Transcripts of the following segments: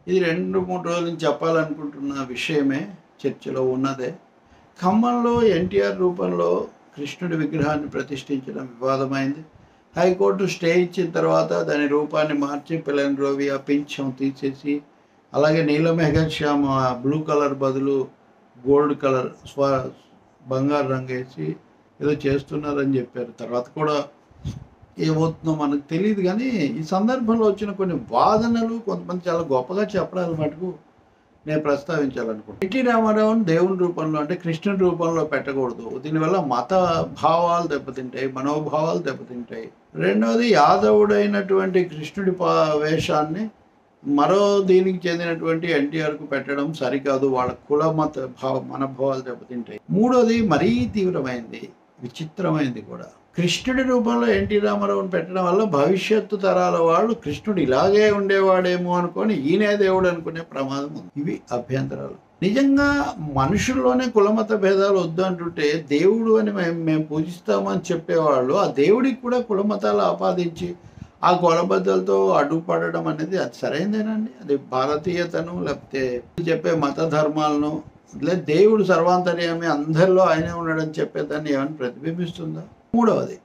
ఇది రెండు మూడు రోజుల నుంచి చెప్పాలనుకుంటున్న విషయమే చర్చలో ఉన్నదే ఖమ్మంలో ఎన్టీఆర్ రూపంలో కృష్ణుడి విగ్రహాన్ని ప్రతిష్ఠించడం వివాదమైంది హైకోర్టు స్టే ఇచ్చిన తర్వాత దాని రూపాన్ని మార్చి పిల్లన్ రోవి ఆ పింఛం తీసేసి అలాగే నీలమేఘ శ్యామ బ్లూ కలర్ బదులు గోల్డ్ కలర్ స్వ బంగారు రంగు వేసి ఏదో చేస్తున్నారని చెప్పారు తర్వాత కూడా ఏమవుతుందో మనకు తెలియదు కానీ ఈ సందర్భంలో వచ్చిన కొన్ని వాదనలు కొంతమంది చాలా గొప్పగా చెప్పడాలు మటుకు నేను ప్రస్తావించాలనుకుంటున్నాను ఎన్టీ రామారావుని దేవుని రూపంలో అంటే కృష్ణుడి రూపంలో పెట్టకూడదు దీనివల్ల మత భావాలు దెబ్బతింటాయి మనోభావాలు దెబ్బతింటాయి రెండవది యాదవుడైనటువంటి కృష్ణుడి పా వేషాన్ని మరో దీనికి చెందినటువంటి ఎన్టీఆర్కు పెట్టడం సరికాదు వాళ్ళ కుల మత భావ మనోభావాలు దెబ్బతింటాయి మూడోది మరీ తీవ్రమైంది విచిత్రమైంది కూడా కృష్ణుడి రూపంలో ఎన్టీ రామారావుని పెట్టడం వల్ల భవిష్యత్తు తరాల వాళ్ళు కృష్ణుడు ఇలాగే ఉండేవాడేమో అనుకొని ఈయనే దేవుడు అనుకునే ప్రమాదం ఉంది ఇవి అభ్యంతరాలు నిజంగా మనుషుల్లోనే కులమత భేదాలు వద్దు అంటుంటే దేవుడు అని మేము మేము పూజిస్తామని చెప్పేవాళ్ళు ఆ దేవుడికి కూడా కులమతాలు ఆపాదించి ఆ కులబద్దలతో అడ్డుపడడం అనేది అది సరైందేనండి అది భారతీయతను లేకపోతే చెప్పే మత ధర్మాలను లేదా దేవుడు సర్వాంతర్యామి అందరిలో ఆయనే ఉన్నాడని చెప్పేదాన్ని ఏమైనా ప్రతిబింబిస్తుందా మూడవది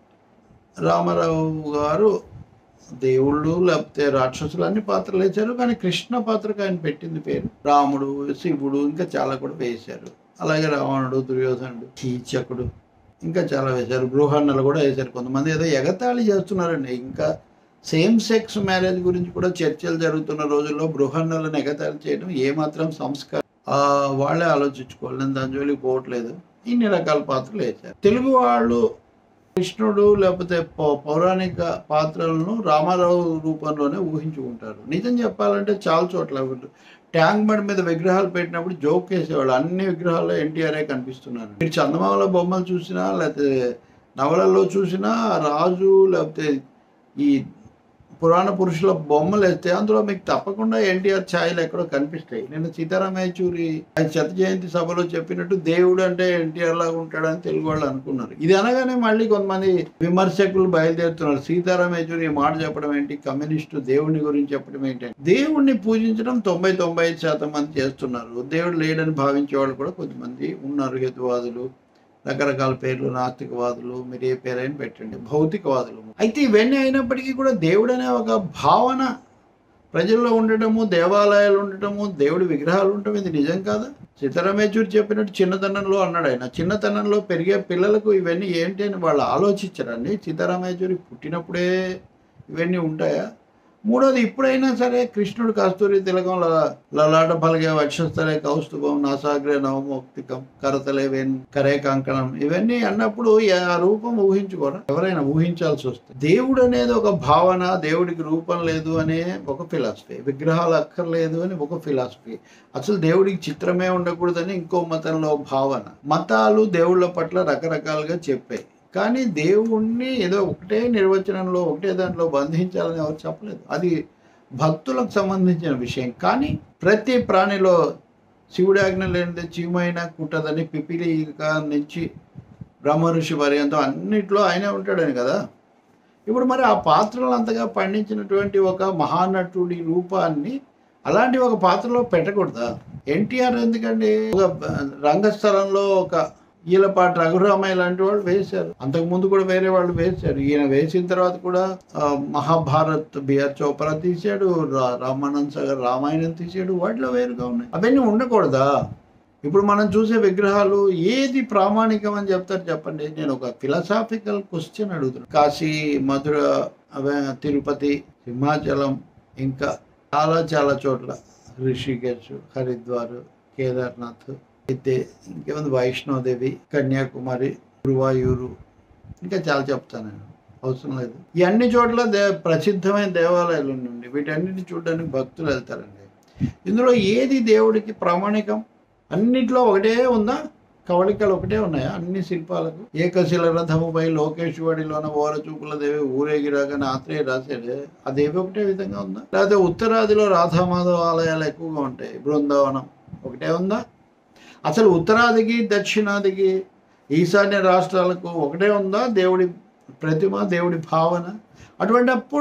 రామారావు గారు దేవుళ్ళు లేకపోతే రాక్షసులు అన్ని పాత్రలు వేశారు కానీ కృష్ణ పాత్రకు ఆయన పెట్టింది పేరు రాముడు శివుడు ఇంకా చాలా కూడా వేశారు అలాగే రావణుడు దుర్యోధనుడు కీచకుడు ఇంకా చాలా వేశారు గృహన్నలు కూడా వేశారు కొంతమంది ఏదో ఎగతాళి చేస్తున్నారండి ఇంకా సేమ్ సెక్స్ మ్యారేజ్ గురించి కూడా చర్చలు జరుగుతున్న రోజుల్లో బృహన్నలను ఎగతాళి చేయడం ఏమాత్రం సంస్కారం ఆ, వాళ్ళే ఆలోచించుకోవాలి నేను దాని జోలికి పోవట్లేదు ఇన్ని రకాల పాత్రలు వేశారు తెలుగు వాళ్ళు కృష్ణుడు లేకపోతే పౌ- పౌరాణిక పాత్రలను రామారావు రూపంలోనే ఊహించుకుంటారు నిజం చెప్పాలంటే చాలా చోట్ల ట్యాంక్ బండ్ మీద విగ్రహాలు పెట్టినప్పుడు జోక్ వేసేవాళ్ళు అన్ని విగ్రహాల్లో ఎన్టీఆర్ఏ కనిపిస్తున్నారు మీరు చందమామల బొమ్మలు చూసినా లేకపోతే నవలల్లో చూసినా రాజు లేకపోతే ఈ పురాణ పురుషుల బొమ్మలు వేస్తే అందులో మీకు తప్పకుండా ఎన్టీఆర్ ఛాయలు ఎక్కడో కనిపిస్తాయి నేను సీతారాం యేచూరి ఆయన శత జయంతి సభలో చెప్పినట్టు దేవుడు అంటే ఎన్టీఆర్ లాగా ఉంటాడని తెలుగు వాళ్ళు అనుకున్నారు ఇది అనగానే మళ్ళీ కొంతమంది విమర్శకులు బయలుదేరుతున్నారు సీతారాం యేచూరి ఈ మాట చెప్పడం ఏంటి కమ్యూనిస్టు దేవుని గురించి చెప్పడం ఏంటి దేవుణ్ణి పూజించడం తొంభై తొంభై ఐదు శాతం మంది చేస్తున్నారు దేవుడు లేడని భావించే వాళ్ళు కూడా కొంతమంది ఉన్నారు హేతువాదులు రకరకాల పేర్లు నాస్తికవాదులు మీరు ఏ పేరైనా పెట్టండి భౌతికవాదులు అయితే ఇవన్నీ అయినప్పటికీ కూడా దేవుడు అనే ఒక భావన ప్రజల్లో ఉండటము దేవాలయాలు ఉండటము దేవుడి విగ్రహాలు ఉండటం ఇది నిజం కాదా సీతారామేశ్వరి చెప్పినట్టు చిన్నతనంలో అన్నాడు ఆయన చిన్నతనంలో పెరిగే పిల్లలకు ఇవన్నీ ఏంటి అని వాళ్ళు ఆలోచించరండి సీతారామేశ్వరి పుట్టినప్పుడే ఇవన్నీ ఉంటాయా మూడోది ఇప్పుడైనా సరే కృష్ణుడు కస్తూరి తిలకం ల- లలాట పలిగే వక్షస్థలే కౌస్తుభం నాసాగ్రే నవమోక్తికం కరతలే వెన్ కరే కంకణం ఇవన్నీ అన్నప్పుడు ఆ రూపం ఊహించుకోరా ఎవరైనా ఊహించాల్సి వస్తుంది దేవుడు అనేది ఒక భావన దేవుడికి రూపం లేదు అనే ఒక ఫిలాసఫీ విగ్రహాలు అక్కర్లేదు అని ఒక ఫిలాసఫీ అసలు దేవుడికి చిత్రమే ఉండకూడదని ఇంకో మతంలో భావన మతాలు దేవుళ్ళ పట్ల రకరకాలుగా చెప్పాయి కానీ దేవుణ్ణి ఏదో ఒకటే నిర్వచనంలో ఒకటే దాంట్లో బంధించాలని ఎవరు చెప్పలేదు అది భక్తులకు సంబంధించిన విషయం కానీ ప్రతి ప్రాణిలో శివుడి ఆజ్ఞ లేనిదే చీమైన కుట్టదని పిపిలిక నుంచి బ్రహ్మ ఋషి పర్యంతం అన్నిట్లో ఆయనే ఉంటాడని కదా ఇప్పుడు మరి ఆ పాత్రలు అంతగా పండించినటువంటి ఒక మహానటుడి రూపాన్ని అలాంటి ఒక పాత్రలో పెట్టకూడదా ఎన్టీఆర్ ఎందుకండి ఒక రంగస్థలంలో ఒక ఈలపాటి రఘురామయ్య లాంటి వాళ్ళు వేశారు అంతకు ముందు కూడా వేరే వాళ్ళు వేశారు ఈయన వేసిన తర్వాత కూడా ఆ, మహాభారత్ బిఆర్ చోప్రా తీశాడు రా- రామానంద్ సాగర్ రామాయణం తీశాడు వాటిలో వేరుగా ఉన్నాయి అవన్నీ ఉండకూడదా ఇప్పుడు మనం చూసే విగ్రహాలు ఏది ప్రామాణికం అని చెప్తారు చెప్పండి నేను ఒక ఫిలసాఫికల్ క్వశ్చన్ అడుగుతున్నాను కాశీ మధుర అవే తిరుపతి సింహాచలం ఇంకా చాలా చాలా చోట్ల ఋషికేశ్ హరిద్వార్ కేదార్నాథ్ అయితే ఇంకేముంది వైష్ణోదేవి కన్యాకుమారి గురువాయూరు ఇంకా చాలా చెప్తాను నేను అవసరం లేదు ఈ అన్ని చోట్ల దే ప్రసిద్ధమైన దేవాలయాలు ఉండండి వీటన్నిటిని చూడడానికి భక్తులు వెళ్తారండి ఇందులో ఏది దేవుడికి ప్రామాణికం అన్నిట్లో ఒకటే ఉందా కవళికలు ఒకటే ఉన్నాయా అన్ని శిల్పాలకు ఏకశిల రథముపై లోకేశ్వడిలోన ఓర చూపుల దేవి ఊరేగిరాగానే ఆత్రేయ రాశాడే ఆ దేవి ఒకటే విధంగా ఉందా లేకపోతే ఉత్తరాదిలో రాధామాధవ ఆలయాలు ఎక్కువగా ఉంటాయి బృందావనం ఒకటే ఉందా అసలు ఉత్తరాదికి దక్షిణాదికి ఈశాన్య రాష్ట్రాలకు ఒకటే ఉందా దేవుడి ప్రతిమ దేవుడి భావన అటువంటి అప్పుడు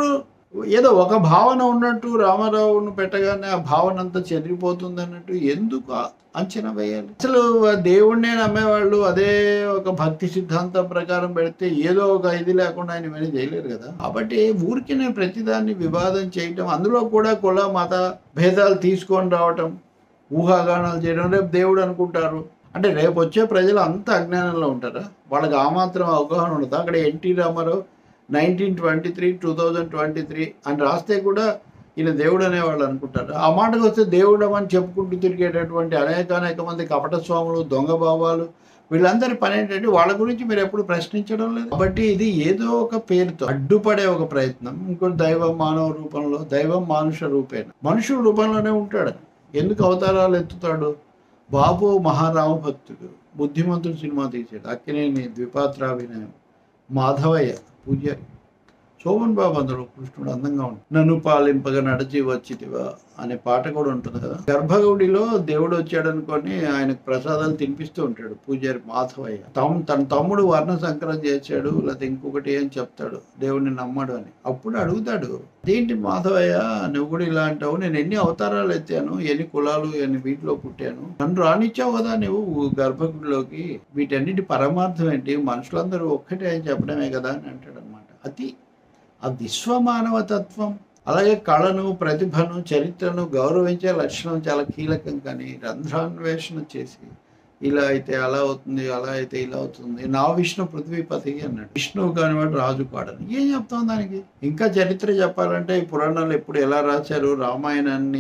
ఏదో ఒక భావన ఉన్నట్టు రామారావును పెట్టగానే ఆ భావన అంతా చెరిగిపోతుంది అన్నట్టు ఎందుకు ఆ- అంచనా వేయాలి అసలు ఆ దేవుణ్ణే నమ్మేవాళ్ళు అదే ఒక భక్తి సిద్ధాంతం ప్రకారం పెడితే ఏదో ఒక ఇది లేకుండా ఆయన ఇవన్నీ చేయలేరు కదా కాబట్టి ఊరికి నేను ప్రతిదాన్ని వివాదం చేయటం అందులో కూడా కుల మత భేదాలు తీసుకొని రావటం ఊహాగానాలు చేయడం రేపు దేవుడు అనుకుంటారు అంటే రేపు వచ్చే ప్రజలు అంత అజ్ఞానంలో ఉంటారా వాళ్ళకి ఆ మాత్రం అవగాహన ఉండదు అక్కడ NT Rama Rao nineteen twenty three two thousand twenty three అని రాస్తే కూడా ఈయన దేవుడు అనేవాళ్ళు అనుకుంటారు ఆ మాటకు వస్తే దేవుడు అని చెప్పుకుంటూ తిరిగేటటువంటి అనేక అనేక మంది కపట స్వాములు దొంగ బాబాలు వీళ్ళందరి పని ఏంటంటే వాళ్ళ గురించి మీరు ఎప్పుడు ప్రశ్నించడం లేదు కాబట్టి ఇది ఏదో ఒక పేరుతో అడ్డుపడే ఒక ప్రయత్నం ఇంకోటి దైవం మానవ రూపంలో దైవం మానుష రూపేణ మనుషుల రూపంలోనే ఉంటాడు ఎందుకు అవతారాలు ఎత్తుతాడు బాబు మహారామ భక్తుడు బుద్ధిమంతుడు సినిమా తీసాడు అక్కినేని ద్విపాత్రాభినయం మాధవయ్య పూజారి శోభన్ బాబు అందులో కృష్ణుడు అందంగా ఉంటాడు నన్ను పాలింపగా నడిచి వచ్చితివా అనే పాట కూడా ఉంటుంది కదా గర్భగుడిలో దేవుడు వచ్చాడు అనుకొని ఆయనకు ప్రసాదాలు తినిపిస్తూ ఉంటాడు పూజారి మాధవయ్య తమ్ తన తమ్ముడు వర్ణ సంకరం చేశాడు లేకపోతే ఇంకొకటి అని చెప్తాడు దేవుడిని నమ్మడు అని అప్పుడు అడుగుతాడు ఏంటి మాధవయ్య నువ్వు కూడా ఇలా అంటావు నేను ఎన్ని అవతారాలు ఎత్తాను ఎన్ని కులాలు ఎన్ని వీటిలో పుట్టాను నన్ను రానిచ్చావు కదా నువ్వు గర్భగుడిలోకి వీటన్నిటి పరమార్థం ఏంటి మనుషులందరూ ఒక్కటే అని చెప్పడమే కదా అని అంటాడు అనమాట అది ఆ విశ్వమానవ తత్వం అలాగే కళను ప్రతిభను చరిత్రను గౌరవించే లక్షణం చాలా కీలకం కానీ రంధ్రాన్వేషణ చేసి ఇలా అయితే అలా అవుతుంది అలా అయితే ఇలా అవుతుంది నా విష్ణు పృథ్వీపతి అన్నాడు విష్ణువు కానివాడు రాజు కాడని ఏం చెప్తాం దానికి ఇంకా చరిత్ర చెప్పాలంటే ఈ పురాణాలు ఎప్పుడు ఎలా రాశారు రామాయణాన్ని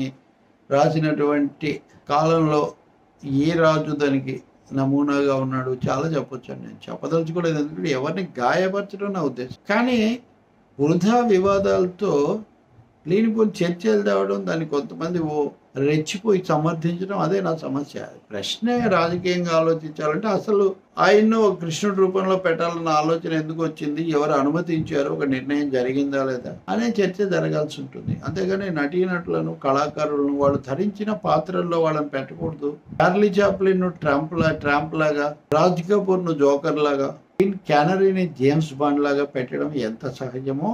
రాసినటువంటి కాలంలో ఏ రాజు దానికి నమూనాగా ఉన్నాడు చాలా చెప్పొచ్చు అండి నేను చెప్పదలుచుకోలేదు ఎందుకంటే ఎవరిని గాయపరచడం నా ఉద్దేశం కానీ వృధా వివాదాలతో లేనిపోని చర్చలు తేవడం దాన్ని కొంతమంది ఓ రెచ్చిపోయి సమర్థించడం అదే నా సమస్య ప్రశ్నే రాజకీయంగా ఆలోచించాలంటే అసలు ఆయన్ను ఒక కృష్ణుడి రూపంలో పెట్టాలన్న ఆలోచన ఎందుకు వచ్చింది ఎవరు అనుమతించారు ఒక నిర్ణయం జరిగిందా లేదా అనే చర్చ జరగాల్సి ఉంటుంది అంతేగాని నటీనటులను కళాకారులను వాళ్ళు ధరించిన పాత్రల్లో వాళ్ళని పెట్టకూడదు చార్లీ చాప్లిన్ ట్రంప్ లా ట్రంప్ లాగా రాజ్ కపూర్ ను జోకర్ లాగా క్యానరీని జేమ్స్ బాండ్ లాగా పెట్టడం ఎంత సహజమో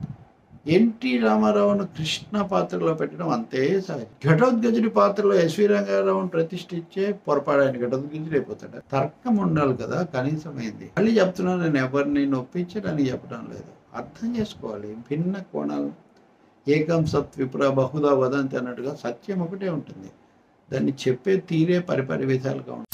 ఎన్టీ రామారావును కృష్ణ పాత్రలో పెట్టడం అంతే సహజం ఘటోద్గజుడి పాత్రలో ఎస్వి రంగారావును ప్రతిష్ఠించే పొరపాటు ఆయన ఘటోద్గజుడు అయిపోతాడు తర్కం ఉండాలి కదా కనీసం అయింది మళ్ళీ చెప్తున్నాను నేను ఎవరిని నొప్పించడానికి చెప్పడం లేదు అర్థం చేసుకోవాలి భిన్న కోణాలు ఏకం సత్ విపుర బహుదా వదంతి అన్నట్టుగా సత్యం ఒకటే ఉంటుంది దాన్ని చెప్పే తీరే పరిపరి విధాలుగా ఉంటుంది